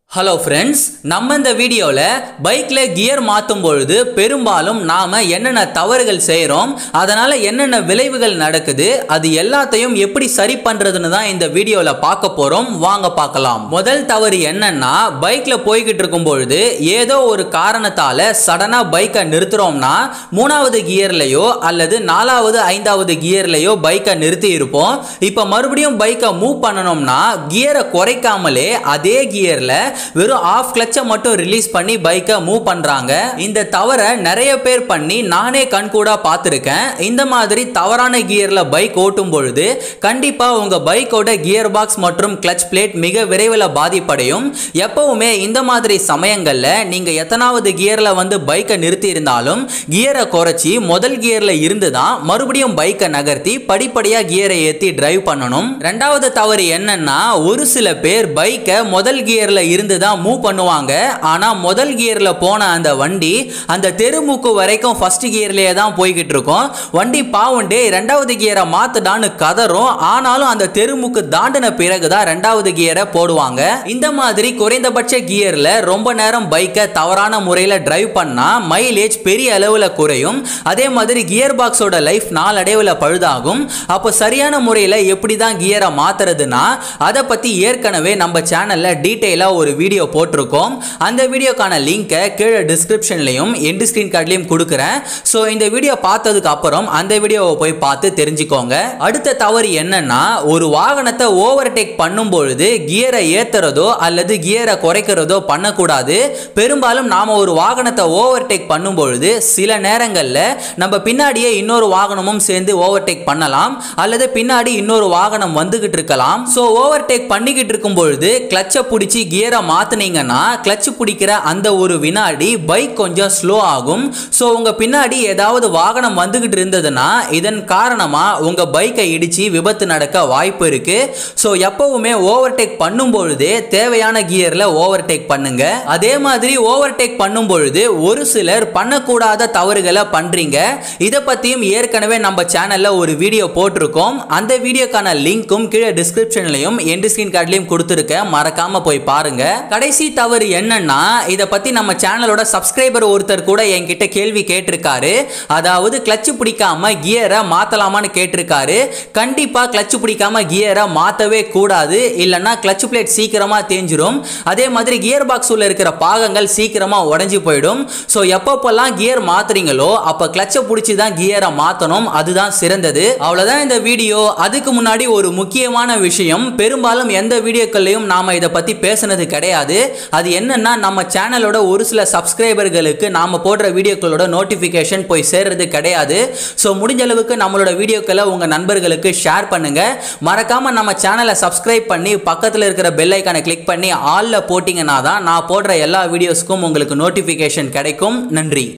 hello friends நம்ம இந்த வீடியோவில் பைக்கில் கியர் மாற்றும் பொழுது பெரும்பாலும் நாம் என்னென்ன தவறுகள் செய்கிறோம் அதனால் என்னென்ன விளைவுகள் நடக்குது அது எல்லாத்தையும் எப்படி சரி பண்ணுறதுன்னு தான் இந்த வீடியோவில் பார்க்க போகிறோம் வாங்க பார்க்கலாம் முதல் தவறு என்னன்னா பைக்கில் போய்கிட்டு இருக்கும் பொழுது ஏதோ ஒரு காரணத்தால் சடனாக பைக்கை நிறுத்துறோம்னா மூணாவது கியர்லையோ அல்லது நாலாவது ஐந்தாவது கியர்லையோ பைக்கை நிறுத்தி இருப்போம் இப்போ மறுபடியும் பைக்கை மூவ் பண்ணணும்னா கியரை குறைக்காமலே அதே கியரில் வெறும் ஆஃப் கிளச்சை மட்டும் ரிலீஸ் பண்ணி பைக்கை மூவ் பண்ணுறாங்க இந்த தவறை நிறைய பேர் பண்ணி நானே கண்கூடா பார்த்துருக்கேன் இந்த மாதிரி தவறான கியரில் பைக் ஓட்டும் பொழுது கண்டிப்பாக உங்கள் பைக்கோட கியர் பாக்ஸ் மற்றும் கிளச் பிளேட் மிக விரைவில் பாதிப்படையும் எப்பவுமே இந்த மாதிரி சமயங்களில் நீங்கள் எத்தனாவது கியரில் வந்து பைக்கை நிறுத்தி இருந்தாலும் கியரை குறைச்சி முதல் கியரில் இருந்து தான் மறுபடியும் பைக்கை நகர்த்தி படிப்படியாக கியரை ஏற்றி டிரைவ் பண்ணணும் ரெண்டாவது தவறு என்னன்னா ஒரு சில பேர் பைக்கை முதல் கியரில் இருந்து தான் மூவ் பண்ணுவாங்க ஆனால் முதல் கியரில் போன அந்த வண்டி அந்த தெருமுக்கு வரைக்கும் ஃபர்ஸ்ட் கியர்லேயே தான் போய்கிட்டு இருக்கும் வண்டி பாவுண்டே ரெண்டாவது கியரை மாத்துடான்னு கதறும் ஆனாலும் அந்த தெருமுக்கு தாண்டின பிறகு தான் ரெண்டாவது கியரை போடுவாங்க இந்த மாதிரி குறைந்தபட்ச கியரில் ரொம்ப நேரம் பைக்கை தவறான முறையில் டிரைவ் பண்ணால் மைலேஜ் பெரிய அளவில் குறையும் அதே மாதிரி கியர் பாக்ஸோட லைஃப் நாளடைவில் பழுதாகும் அப்போ சரியான முறையில் எப்படி தான் கியரை மாத்துறதுன்னா அதை பற்றி ஏற்கனவே நம்ம சேனலில் டீட்டெயிலாக ஒரு வீடியோ போட்டிருக்கோம் அந்த வீடியோக்கான லிங்கை கீழே டிஸ்கிரிப்ஷன்லையும் எண்டு ஸ்க்ரீன் கார்ட்லையும் கொடுக்குறேன் ஸோ இந்த வீடியோ பார்த்ததுக்கு அப்புறம் அந்த வீடியோவை போய் பார்த்து தெரிஞ்சுக்கோங்க அடுத்த தவறு என்னன்னா ஒரு வாகனத்தை ஓவர்டேக் பண்ணும் பொழுது கியரை ஏத்துறதோ அல்லது கியரை குறைக்கிறதோ பண்ணக்கூடாது பெரும்பாலும் நாம ஒரு வாகனத்தை ஓவர்டேக் பண்ணும் பொழுது சில நேரங்களில் நம்ம பின்னாடியே இன்னொரு வாகனமும் சேர்ந்து ஓவர்டேக் பண்ணலாம் அல்லது பின்னாடி இன்னொரு வாகனம் வந்துகிட்டு இருக்கலாம் ஸோ ஓவர்டேக் பண்ணிக்கிட்டு இருக்கும் பொழுது கிளச்சை பிடிச்சி கியரை மாத்துனீங்கன்னா கிளச் பிடிக்கிற அந்த ஒரு வினாடி பைக் கொஞ்சம் ஸ்லோ ஆகும் ஸோ உங்க பின்னாடி ஏதாவது வாகனம் வந்துகிட்டு இருந்ததுன்னா இதன் காரணமா உங்க பைக்கை இடிச்சு விபத்து நடக்க வாய்ப்பு இருக்கு ஸோ எப்பவுமே ஓவர்டேக் பண்ணும் பொழுதே தேவையான கியர்ல ஓவர்டேக் பண்ணுங்க அதே மாதிரி ஓவர்டேக் பண்ணும் பொழுது ஒரு சிலர் பண்ணக்கூடாத தவறுகளை பண்றீங்க இதை பத்தியும் ஏற்கனவே நம்ம சேனல்ல ஒரு வீடியோ போட்டிருக்கோம் அந்த வீடியோக்கான லிங்க்கும் கீழே டிஸ்கிரிப்ஷன்லையும் எண்டு ஸ்கிரீன் கார்ட்லையும் கொடுத்துருக்கேன் மறக்காம போய் பாருங்க கடைசி தவறு என்னன்னா இதை பத்தி நம்ம சேனலோட சப்ஸ்கிரைபர் ஒருத்தர் கூட என்கிட்ட கேள்வி கேட்டிருக்காரு அதாவது கிளச் பிடிக்காம கியரை மாத்தலாமான்னு கேட்டிருக்காரு கண்டிப்பா கிளச் பிடிக்காம கியரை மாத்தவே கூடாது இல்லைன்னா கிளச் பிளேட் சீக்கிரமா தேஞ்சிரும் அதே மாதிரி கியர் பாக்ஸ் உள்ள இருக்கிற பாகங்கள் சீக்கிரமா உடஞ்சி போயிடும் ஸோ எப்பப்பெல்லாம் கியர் மாத்துறீங்களோ அப்போ கிளச்சை பிடிச்சி தான் கியரை மாற்றணும் அதுதான் சிறந்தது அவ்வளோதான் இந்த வீடியோ அதுக்கு முன்னாடி ஒரு முக்கியமான விஷயம் பெரும்பாலும் எந்த வீடியோக்கள்லையும் நாம இதை பற்றி பேசுனது கிடையாது அது என்னன்னா நம்ம சேனலோட ஒரு சில சப்ஸ்கிரைபர்களுக்கு நாம போடுற வீடியோக்களோட நோட்டிஃபிகேஷன் போய் சேர்றது கிடையாது ஸோ முடிஞ்ச அளவுக்கு நம்மளோட வீடியோக்களை உங்கள் நண்பர்களுக்கு ஷேர் பண்ணுங்க மறக்காம நம்ம சேனலை சப்ஸ்கிரைப் பண்ணி பக்கத்தில் இருக்கிற பெல் ஐக்கானை கிளிக் பண்ணி ஆல்ல போட்டிங்கன்னா தான் நான் போடுற எல்லா வீடியோஸ்க்கும் உங்களுக்கு நோட்டிஃபிகேஷன் கிடைக்கும் நன்றி